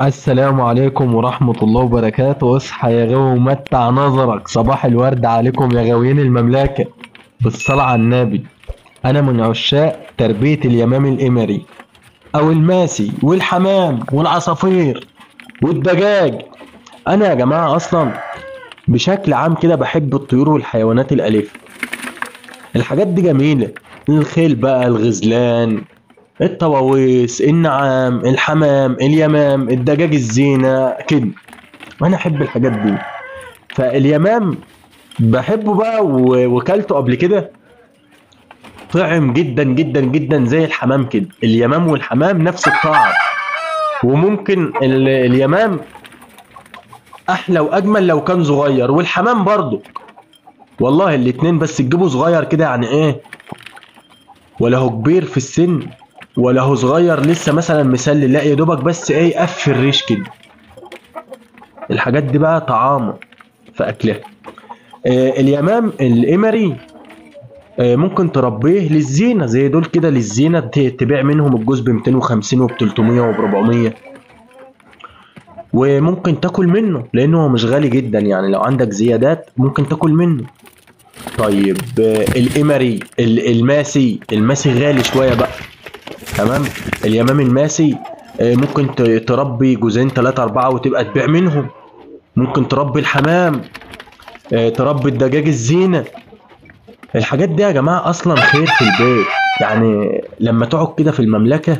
السلام عليكم ورحمة الله وبركاته اصحى يا غاوي ومتع نظرك صباح الورد عليكم يا غاويين المملكة بالصلاة على النبي أنا من عشاق تربية اليمام الإمري أو الماسي والحمام والعصافير والدجاج أنا يا جماعة أصلا بشكل عام كده بحب الطيور والحيوانات الأليفة الحاجات دي جميلة الخيل بقى الغزلان الطواويس النعام الحمام اليمام الدجاج الزينة كده أنا أحب الحاجات دي فاليمام بحبه بقى و- وكلته قبل كده طعم جدا جدا جدا زي الحمام كده اليمام والحمام نفس الطعم وممكن ال- اليمام احلى واجمل لو كان صغير والحمام برضه والله الاتنين بس تجيبه صغير كده يعني ايه ولا هو كبير في السن ولا هو صغير لسه مثلا مسلي لا يا دوبك بس ايه يقفل الريش كده الحاجات دي بقى طعامه في اكلها آه اليمام الامري آه ممكن تربيه للزينه زي دول كده للزينه ت- تبيع منهم الجوز ب 250 وب 300 وب 400 وممكن تاكل منه لانه هو مش غالي جدا يعني لو عندك زيادات ممكن تاكل منه طيب آه، الامري ال- الماسي الماسي غالي شويه بقى تمام اليمام الماسي آه، ممكن ت- تربي جوزين ثلاثة أربعة وتبقى تبيع منهم ممكن تربي الحمام آه، تربي الدجاج الزينة الحاجات دي يا جماعة أصلا خير في البيت يعني لما تقعد كده في المملكة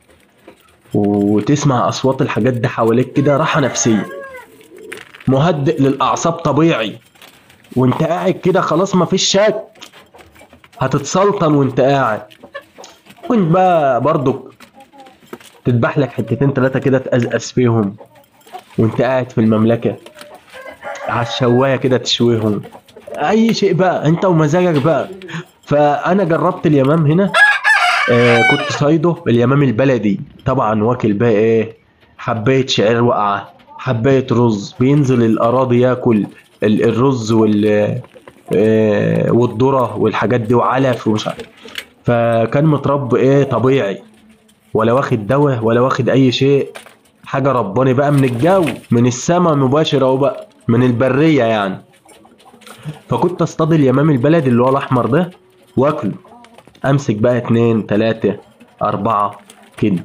وتسمع أصوات الحاجات دي حواليك كده راحة نفسية مهدئ للأعصاب طبيعي وانت قاعد كده خلاص مفيش شك هتتسلطن وانت قاعد كنت بقى برضو تذبح لك حتتين تلاتة كده تقزقز فيهم وانت قاعد في المملكة على الشواية كده تشويهم اي شيء بقى انت ومزاجك بقى فانا جربت اليمام هنا آه كنت صيده اليمام البلدي طبعا واكل بقى ايه حباية شعير واقعة حباية رز بينزل الأراضي ياكل ال- الرز وال آه والذرة والحاجات دي وعلف ومش عارف فكان متربي ايه طبيعي ولا واخد دواء ولا واخد اي شيء حاجة رباني بقى من الجو من السماء مباشرة اهو بقى من البرية يعني فكنت اصطاد اليمام البلدي اللي هو الاحمر ده واكله امسك بقى اتنين تلاتة اربعة كده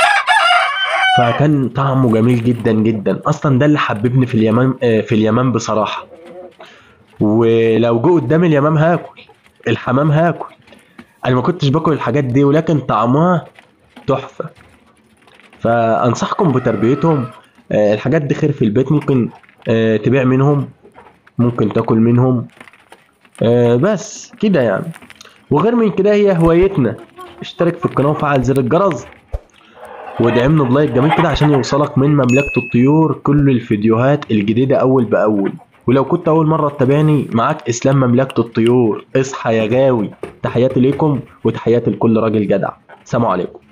فكان طعمه جميل جدا جدا اصلا ده اللي حببني في اليمام آه، في اليمام بصراحة ولو جو قدامي اليمام هاكل الحمام هاكل انا ما كنتش باكل الحاجات دي ولكن طعمها تحفة فانصحكم بتربيتهم آه، الحاجات دي خير في البيت ممكن آه، تبيع منهم ممكن تاكل منهم آه، بس كده يعني وغير من كده هي هوايتنا اشترك في القناة وفعل زر الجرس وادعمنا بلايك جميل كده عشان يوصلك من مملكة الطيور كل الفيديوهات الجديدة أول بأول ولو كنت أول مرة تتابعني معاك إسلام مملكة الطيور اصحى يا غاوي تحياتي ليكم وتحياتي لكل راجل جدع سلام عليكم